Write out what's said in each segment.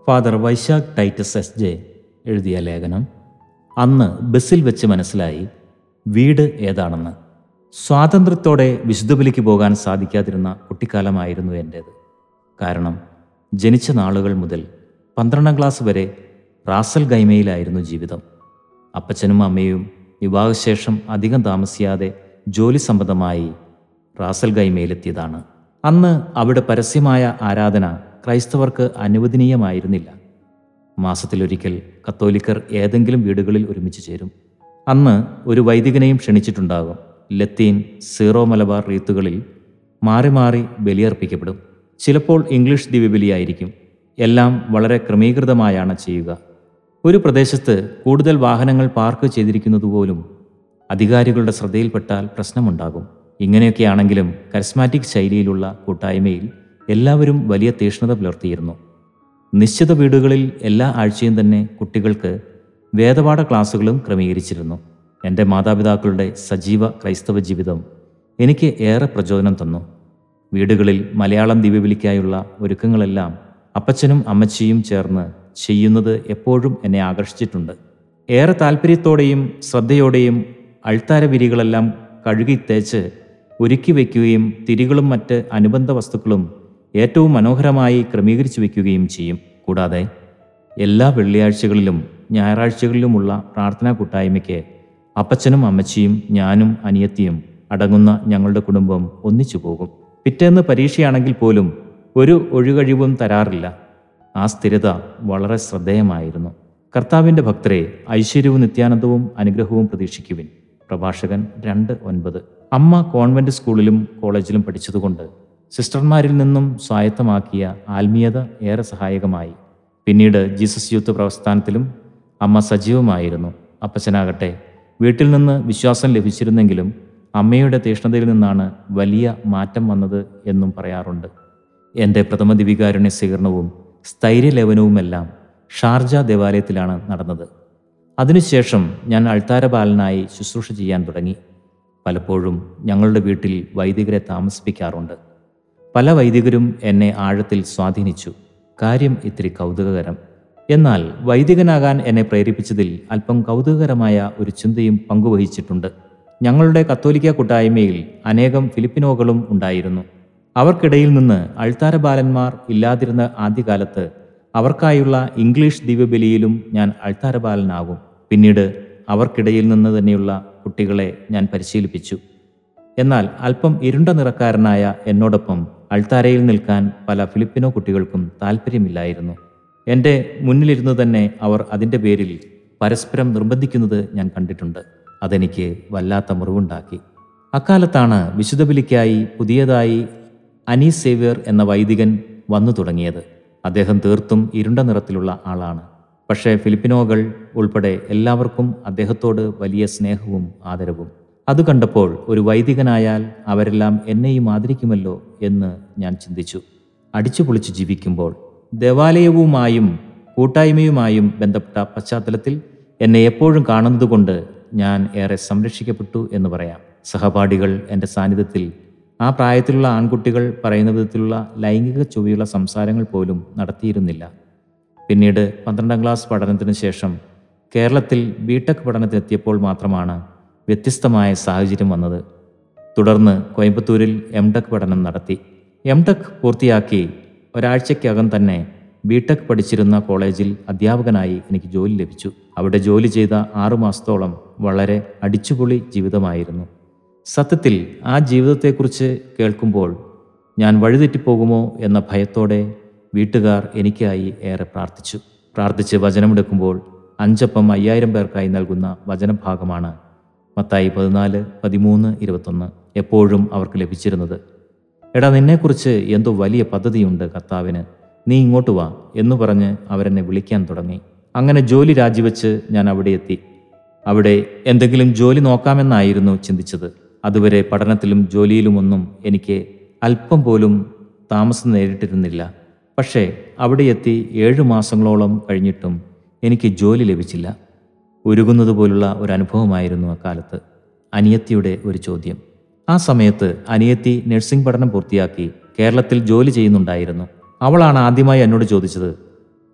father Vaisakh Titus S J എഴുതിയ ലേഖനം അന്ന് ബസ്സിൽ വെച്ച് മനസ്സിലായി വീട് ഏതാണെന്ന് സ്വാതന്ത്ര്യത്തോടെ വിശുദ്ധബലിക്ക് പോകാൻ സാധിക്കാതിരുന്ന കുട്ടിക്കാലമായിരുന്നു എൻ്റേത് കാരണം ജനിച്ച നാളുകൾ മുതൽ പന്ത്രണ്ടാം ക്ലാസ് വരെ റാസൽ ഗൈമയിലായിരുന്നു ജീവിതം അപ്പച്ചനും അമ്മയും വിവാഹശേഷം അധികം താമസിയാതെ ജോലി സംബന്ധമായി റാസൽ ഗൈമയിലെത്തിയതാണ് അന്ന് അവിടെ പരസ്യമായ ആരാധന ക്രൈസ്തവർക്ക് അനുവദനീയമായിരുന്നില്ല മാസത്തിലൊരിക്കൽ കത്തോലിക്കർ ഏതെങ്കിലും വീടുകളിൽ ഒരുമിച്ച് ചേരും അന്ന് ഒരു വൈദികനെയും ക്ഷണിച്ചിട്ടുണ്ടാകും ലത്തീൻ സീറോ മലബാർ റീത്തുകളിൽ മാറി മാറി ബലിയർപ്പിക്കപ്പെടും ചിലപ്പോൾ ഇംഗ്ലീഷ് ദിവ്യബലിയായിരിക്കും എല്ലാം വളരെ ക്രമീകൃതമായാണ് ചെയ്യുക ഒരു പ്രദേശത്ത് കൂടുതൽ വാഹനങ്ങൾ പാർക്ക് ചെയ്തിരിക്കുന്നതുപോലും അധികാരികളുടെ ശ്രദ്ധയിൽപ്പെട്ടാൽ പ്രശ്നമുണ്ടാകും ഇങ്ങനെയൊക്കെയാണെങ്കിലും കരിസ്മാറ്റിക് ശൈലിയിലുള്ള കൂട്ടായ്മയിൽ എല്ലാവരും വലിയ തീഷ്ണത പുലർത്തിയിരുന്നു നിശ്ചിത വീടുകളിൽ എല്ലാ ആഴ്ചയും തന്നെ കുട്ടികൾക്ക് വേദപാഠ ക്ലാസ്സുകളും ക്രമീകരിച്ചിരുന്നു എൻ്റെ മാതാപിതാക്കളുടെ സജീവ ക്രൈസ്തവ ജീവിതം എനിക്ക് ഏറെ പ്രചോദനം തന്നു വീടുകളിൽ മലയാളം ദിവ്യബലിക്കായുള്ള ഒരുക്കങ്ങളെല്ലാം അപ്പച്ചനും അമ്മച്ചിയും ചേർന്ന് ചെയ്യുന്നത് എപ്പോഴും എന്നെ ആകർഷിച്ചിട്ടുണ്ട് ഏറെ താല്പര്യത്തോടെയും ശ്രദ്ധയോടെയും അൾത്താര വിരികളെല്ലാം കഴുകി തേച്ച് ഒരുക്കി വയ്ക്കുകയും തിരികളും മറ്റ് അനുബന്ധ വസ്തുക്കളും ഏറ്റവും മനോഹരമായി ക്രമീകരിച്ചു വയ്ക്കുകയും ചെയ്യും കൂടാതെ എല്ലാ വെള്ളിയാഴ്ചകളിലും ഞായറാഴ്ചകളിലുമുള്ള പ്രാർത്ഥനാ കൂട്ടായ്മയ്ക്ക് അപ്പച്ചനും അമ്മച്ചിയും ഞാനും അനിയത്തിയും അടങ്ങുന്ന ഞങ്ങളുടെ കുടുംബം ഒന്നിച്ചു പോകും പിറ്റേന്ന് പരീക്ഷയാണെങ്കിൽ പോലും ഒരു ഒഴുകഴിവും തരാറില്ല ആ സ്ഥിരത വളരെ ശ്രദ്ധേയമായിരുന്നു കർത്താവിൻ്റെ ഭക്തരെ ഐശ്വര്യവും നിത്യാനന്ദവും അനുഗ്രഹവും പ്രതീക്ഷിക്കുവിൻ പ്രഭാഷകൻ രണ്ട് ഒൻപത് അമ്മ കോൺവെന്റ് സ്കൂളിലും കോളേജിലും പഠിച്ചതുകൊണ്ട് സിസ്റ്റർമാരിൽ നിന്നും സ്വായത്തമാക്കിയ ആത്മീയത ഏറെ സഹായകമായി പിന്നീട് ജീസസ് യൂത്ത് പ്രസ്ഥാനത്തിലും അമ്മ സജീവമായിരുന്നു അപ്പച്ചനാകട്ടെ വീട്ടിൽ നിന്ന് വിശ്വാസം ലഭിച്ചിരുന്നെങ്കിലും അമ്മയുടെ തീഷ്ണതയിൽ നിന്നാണ് വലിയ മാറ്റം വന്നത് എന്നും പറയാറുണ്ട് എൻ്റെ പ്രഥമ ദിവികാരുണ്യ സ്വീകരണവും സ്ഥൈര്യലേവനവുമെല്ലാം ഷാർജ ദേവാലയത്തിലാണ് നടന്നത് അതിനുശേഷം ഞാൻ അൾത്താരപാലനായി ശുശ്രൂഷ ചെയ്യാൻ തുടങ്ങി പലപ്പോഴും ഞങ്ങളുടെ വീട്ടിൽ വൈദികരെ താമസിപ്പിക്കാറുണ്ട് പല വൈദികരും എന്നെ ആഴത്തിൽ സ്വാധീനിച്ചു കാര്യം ഇത്തിരി കൗതുകകരം എന്നാൽ വൈദികനാകാൻ എന്നെ പ്രേരിപ്പിച്ചതിൽ അല്പം കൗതുകകരമായ ഒരു ചിന്തയും പങ്കുവഹിച്ചിട്ടുണ്ട് ഞങ്ങളുടെ കത്തോലിക്ക കൂട്ടായ്മയിൽ അനേകം ഫിലിപ്പിനോകളും ഉണ്ടായിരുന്നു അവർക്കിടയിൽ നിന്ന് അൾത്താരബാലന്മാർ ഇല്ലാതിരുന്ന ആദ്യകാലത്ത് അവർക്കായുള്ള ഇംഗ്ലീഷ് ദിവ്യബലിയിലും ഞാൻ അൾത്താരബാലനാകും പിന്നീട് അവർക്കിടയിൽ നിന്ന് തന്നെയുള്ള കുട്ടികളെ ഞാൻ പരിശീലിപ്പിച്ചു എന്നാൽ അല്പം ഇരുണ്ട നിറക്കാരനായ എന്നോടൊപ്പം അൾത്താരയിൽ നിൽക്കാൻ പല ഫിലിപ്പിനോ കുട്ടികൾക്കും താല്പര്യമില്ലായിരുന്നു എൻ്റെ മുന്നിലിരുന്ന് തന്നെ അവർ അതിൻ്റെ പേരിൽ പരസ്പരം നിർബന്ധിക്കുന്നത് ഞാൻ കണ്ടിട്ടുണ്ട് അതെനിക്ക് വല്ലാത്ത മുറിവുണ്ടാക്കി അക്കാലത്താണ് വിശുദ്ധ ബലിക്കായി പുതിയതായി അനീസ് സേവ്യർ എന്ന വൈദികൻ വന്നു തുടങ്ങിയത് അദ്ദേഹം തീർത്തും ഇരുണ്ട നിറത്തിലുള്ള ആളാണ് പക്ഷേ ഫിലിപ്പിനോകൾ ഉൾപ്പെടെ എല്ലാവർക്കും അദ്ദേഹത്തോട് വലിയ സ്നേഹവും ആദരവും അത് കണ്ടപ്പോൾ ഒരു വൈദികനായാൽ അവരെല്ലാം എന്നെയും ആദരിക്കുമല്ലോ എന്ന് ഞാൻ ചിന്തിച്ചു അടിച്ചുപൊളിച്ച് ജീവിക്കുമ്പോൾ ദേവാലയവുമായും കൂട്ടായ്മയുമായും ബന്ധപ്പെട്ട പശ്ചാത്തലത്തിൽ എന്നെ എപ്പോഴും കാണുന്നതുകൊണ്ട് ഞാൻ ഏറെ സംരക്ഷിക്കപ്പെട്ടു എന്ന് പറയാം സഹപാഠികൾ എൻ്റെ സാന്നിധ്യത്തിൽ ആ പ്രായത്തിലുള്ള ആൺകുട്ടികൾ പറയുന്ന വിധത്തിലുള്ള ലൈംഗിക ചൊവ്വയുള്ള സംസാരങ്ങൾ പോലും നടത്തിയിരുന്നില്ല പിന്നീട് പന്ത്രണ്ടാം ക്ലാസ് പഠനത്തിന് ശേഷം കേരളത്തിൽ ബിടെക് പഠനത്തിനെത്തിയപ്പോൾ മാത്രമാണ് വ്യത്യസ്തമായ സാഹചര്യം വന്നത് തുടർന്ന് കോയമ്പത്തൂരിൽ എം ടെക് പഠനം നടത്തി എം ടെക് പൂർത്തിയാക്കി ഒരാഴ്ചയ്ക്കകം തന്നെ ബിടെക് പഠിച്ചിരുന്ന കോളേജിൽ അധ്യാപകനായി എനിക്ക് ജോലി ലഭിച്ചു അവിടെ ജോലി ചെയ്ത ആറുമാസത്തോളം വളരെ അടിച്ചുപൊളി ജീവിതമായിരുന്നു സത്യത്തിൽ ആ ജീവിതത്തെക്കുറിച്ച് കേൾക്കുമ്പോൾ ഞാൻ വഴിതെറ്റിപ്പോകുമോ എന്ന ഭയത്തോടെ വീട്ടുകാർ എനിക്കായി ഏറെ പ്രാർത്ഥിച്ചു പ്രാർത്ഥിച്ച് വചനമെടുക്കുമ്പോൾ അഞ്ചപ്പം അയ്യായിരം പേർക്കായി നൽകുന്ന വചനഭാഗമാണ് മത്തായി പതിനാല് പതിമൂന്ന് ഇരുപത്തൊന്ന് എപ്പോഴും അവർക്ക് ലഭിച്ചിരുന്നത് എടാ നിന്നെക്കുറിച്ച് എന്തോ വലിയ പദ്ധതിയുണ്ട് കർത്താവിന് നീ ഇങ്ങോട്ട് വാ എന്ന് പറഞ്ഞ് അവരെന്നെ വിളിക്കാൻ തുടങ്ങി അങ്ങനെ ജോലി രാജിവെച്ച് ഞാൻ അവിടെ എത്തി അവിടെ എന്തെങ്കിലും ജോലി നോക്കാമെന്നായിരുന്നു ചിന്തിച്ചത് അതുവരെ പഠനത്തിലും ജോലിയിലുമൊന്നും എനിക്ക് അല്പം പോലും താമസം നേരിട്ടിരുന്നില്ല പക്ഷേ അവിടെ എത്തി ഏഴു മാസങ്ങളോളം കഴിഞ്ഞിട്ടും എനിക്ക് ജോലി ലഭിച്ചില്ല ഉരുകുന്നത് പോലുള്ള ഒരു അനുഭവമായിരുന്നു അക്കാലത്ത് അനിയത്തിയുടെ ഒരു ചോദ്യം ആ സമയത്ത് അനിയത്തി നഴ്സിംഗ് പഠനം പൂർത്തിയാക്കി കേരളത്തിൽ ജോലി ചെയ്യുന്നുണ്ടായിരുന്നു അവളാണ് ആദ്യമായി എന്നോട് ചോദിച്ചത്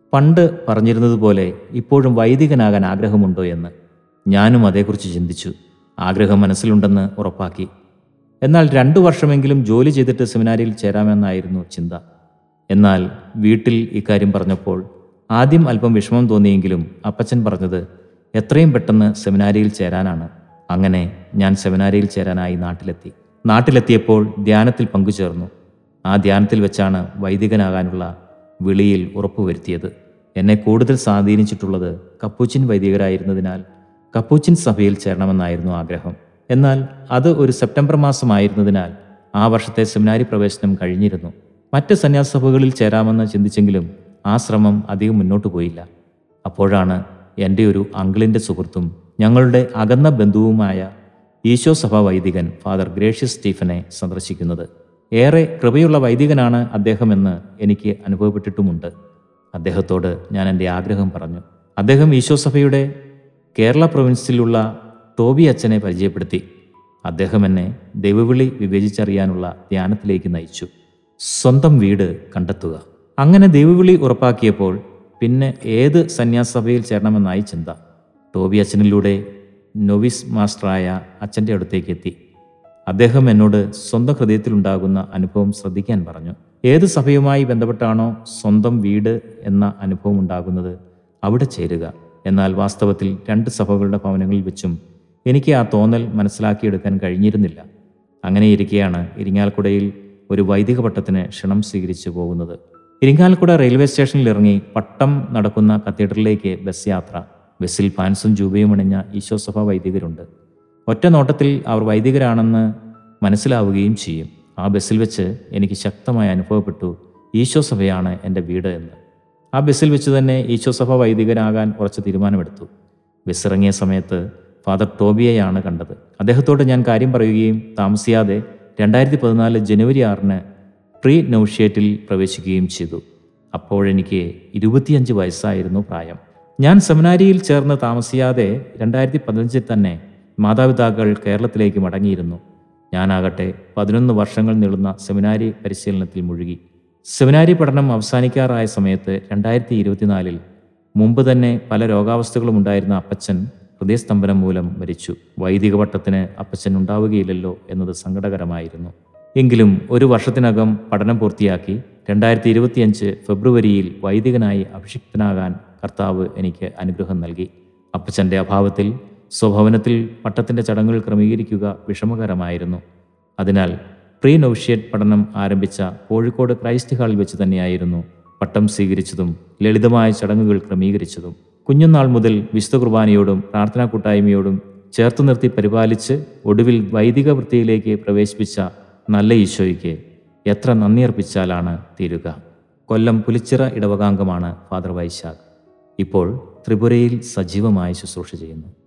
പണ്ട് പറഞ്ഞിരുന്നതുപോലെ ഇപ്പോഴും വൈദികനാകാൻ ആഗ്രഹമുണ്ടോ എന്ന് ഞാനും അതേക്കുറിച്ച് ചിന്തിച്ചു ആഗ്രഹം മനസ്സിലുണ്ടെന്ന് ഉറപ്പാക്കി എന്നാൽ രണ്ടു വർഷമെങ്കിലും ജോലി ചെയ്തിട്ട് സെമിനാരിയിൽ ചേരാമെന്നായിരുന്നു ചിന്ത എന്നാൽ വീട്ടിൽ ഇക്കാര്യം പറഞ്ഞപ്പോൾ ആദ്യം അല്പം വിഷമം തോന്നിയെങ്കിലും അപ്പച്ചൻ പറഞ്ഞത് എത്രയും പെട്ടെന്ന് സെമിനാരിയിൽ ചേരാനാണ് അങ്ങനെ ഞാൻ സെമിനാരിയിൽ ചേരാനായി നാട്ടിലെത്തി നാട്ടിലെത്തിയപ്പോൾ ധ്യാനത്തിൽ പങ്കുചേർന്നു ആ ധ്യാനത്തിൽ വെച്ചാണ് വൈദികനാകാനുള്ള വിളിയിൽ ഉറപ്പുവരുത്തിയത് എന്നെ കൂടുതൽ സ്വാധീനിച്ചിട്ടുള്ളത് കപ്പൂച്ചിൻ വൈദികരായിരുന്നതിനാൽ കപ്പൂച്ചിൻ സഭയിൽ ചേരണമെന്നായിരുന്നു ആഗ്രഹം എന്നാൽ അത് ഒരു സെപ്റ്റംബർ മാസമായിരുന്നതിനാൽ ആ വർഷത്തെ സെമിനാരി പ്രവേശനം കഴിഞ്ഞിരുന്നു മറ്റ് സന്യാസഭകളിൽ ചേരാമെന്ന് ചിന്തിച്ചെങ്കിലും ആ ശ്രമം അധികം മുന്നോട്ട് പോയില്ല അപ്പോഴാണ് എൻ്റെ ഒരു അങ്കിളിൻ്റെ സുഹൃത്തും ഞങ്ങളുടെ അകന്ന ബന്ധുവുമായ ഈശോ സഭ വൈദികൻ ഫാദർ ഗ്രേഷ്യസ് സ്റ്റീഫനെ സന്ദർശിക്കുന്നത് ഏറെ കൃപയുള്ള വൈദികനാണ് അദ്ദേഹമെന്ന് എനിക്ക് അനുഭവപ്പെട്ടിട്ടുമുണ്ട് അദ്ദേഹത്തോട് ഞാൻ എൻ്റെ ആഗ്രഹം പറഞ്ഞു അദ്ദേഹം ഈശോ സഭയുടെ കേരള പ്രൊവിൻസിലുള്ള ടോബി അച്ഛനെ പരിചയപ്പെടുത്തി അദ്ദേഹം എന്നെ ദൈവവിളി വിവേചിച്ചറിയാനുള്ള ധ്യാനത്തിലേക്ക് നയിച്ചു സ്വന്തം വീട് കണ്ടെത്തുക അങ്ങനെ ദൈവവിളി ഉറപ്പാക്കിയപ്പോൾ പിന്നെ ഏത് സന്യാസഭയിൽ ചേരണമെന്നായി ചിന്ത ടോബി അച്ഛനിലൂടെ നൊവിസ് മാസ്റ്ററായ അച്ഛൻ്റെ അടുത്തേക്ക് എത്തി അദ്ദേഹം എന്നോട് സ്വന്തം ഹൃദയത്തിലുണ്ടാകുന്ന അനുഭവം ശ്രദ്ധിക്കാൻ പറഞ്ഞു ഏത് സഭയുമായി ബന്ധപ്പെട്ടാണോ സ്വന്തം വീട് എന്ന അനുഭവം ഉണ്ടാകുന്നത് അവിടെ ചേരുക എന്നാൽ വാസ്തവത്തിൽ രണ്ട് സഭകളുടെ ഭവനങ്ങളിൽ വെച്ചും എനിക്ക് ആ തോന്നൽ മനസ്സിലാക്കിയെടുക്കാൻ കഴിഞ്ഞിരുന്നില്ല അങ്ങനെ ഇരിക്കെയാണ് ഇരിങ്ങാലക്കുടയിൽ ഒരു വൈദിക പട്ടത്തിന് ക്ഷണം സ്വീകരിച്ചു പോകുന്നത് ഇരിങ്ങാലക്കുട റെയിൽവേ സ്റ്റേഷനിൽ ഇറങ്ങി പട്ടം നടക്കുന്ന കത്തീഡ്രലിലേക്ക് ബസ് യാത്ര ബസ്സിൽ പാൻസും ജൂബയും അണിഞ്ഞ ഈശോസഭ വൈദികരുണ്ട് ഒറ്റ നോട്ടത്തിൽ അവർ വൈദികരാണെന്ന് മനസ്സിലാവുകയും ചെയ്യും ആ ബസ്സിൽ വെച്ച് എനിക്ക് ശക്തമായി അനുഭവപ്പെട്ടു ഈശോ സഭയാണ് എൻ്റെ വീട് എന്ന് ആ ബസ്സിൽ വെച്ച് തന്നെ ഈശോ സഭ വൈദികനാകാൻ ഉറച്ച തീരുമാനമെടുത്തു ബസ് ഇറങ്ങിയ സമയത്ത് ഫാദർ ടോബിയെയാണ് കണ്ടത് അദ്ദേഹത്തോട് ഞാൻ കാര്യം പറയുകയും താമസിയാതെ രണ്ടായിരത്തി പതിനാല് ജനുവരി ആറിന് പ്രീ നൗഷ്യേറ്റിൽ പ്രവേശിക്കുകയും ചെയ്തു അപ്പോഴെനിക്ക് ഇരുപത്തിയഞ്ച് വയസ്സായിരുന്നു പ്രായം ഞാൻ സെമിനാരിയിൽ ചേർന്ന് താമസിയാതെ രണ്ടായിരത്തി പതിനഞ്ചിൽ തന്നെ മാതാപിതാക്കൾ കേരളത്തിലേക്ക് മടങ്ങിയിരുന്നു ഞാനാകട്ടെ പതിനൊന്ന് വർഷങ്ങൾ നീളുന്ന സെമിനാരി പരിശീലനത്തിൽ മുഴുകി സെമിനാരി പഠനം അവസാനിക്കാറായ സമയത്ത് രണ്ടായിരത്തി ഇരുപത്തിനാലിൽ മുമ്പ് തന്നെ പല രോഗാവസ്ഥകളും ഉണ്ടായിരുന്ന അപ്പച്ചൻ ഹൃദയസ്തംഭനം മൂലം മരിച്ചു വൈദിക പട്ടത്തിന് അപ്പച്ചൻ ഉണ്ടാവുകയില്ലല്ലോ എന്നത് സങ്കടകരമായിരുന്നു എങ്കിലും ഒരു വർഷത്തിനകം പഠനം പൂർത്തിയാക്കി രണ്ടായിരത്തി ഇരുപത്തിയഞ്ച് ഫെബ്രുവരിയിൽ വൈദികനായി അഭിഷിക്തനാകാൻ കർത്താവ് എനിക്ക് അനുഗ്രഹം നൽകി അപ്പച്ചൻ്റെ അഭാവത്തിൽ സ്വഭവനത്തിൽ പട്ടത്തിൻ്റെ ചടങ്ങുകൾ ക്രമീകരിക്കുക വിഷമകരമായിരുന്നു അതിനാൽ പ്രീ നൗഷ്യേറ്റ് പഠനം ആരംഭിച്ച കോഴിക്കോട് ക്രൈസ്റ്റ് ഹാളിൽ വെച്ച് തന്നെയായിരുന്നു പട്ടം സ്വീകരിച്ചതും ലളിതമായ ചടങ്ങുകൾ ക്രമീകരിച്ചതും കുഞ്ഞുനാൾ മുതൽ വിശുദ്ധ കുർബാനയോടും പ്രാർത്ഥനാ കൂട്ടായ്മയോടും ചേർത്ത് നിർത്തി പരിപാലിച്ച് ഒടുവിൽ വൈദിക വൃത്തിയിലേക്ക് പ്രവേശിപ്പിച്ച നല്ല ഈശോയ്ക്ക് എത്ര നന്ദി അർപ്പിച്ചാലാണ് തീരുക കൊല്ലം പുലിച്ചിറ ഇടവകാംഗമാണ് ഫാദർ വൈശാഖ് ഇപ്പോൾ ത്രിപുരയിൽ സജീവമായി ശുശ്രൂഷ ചെയ്യുന്നു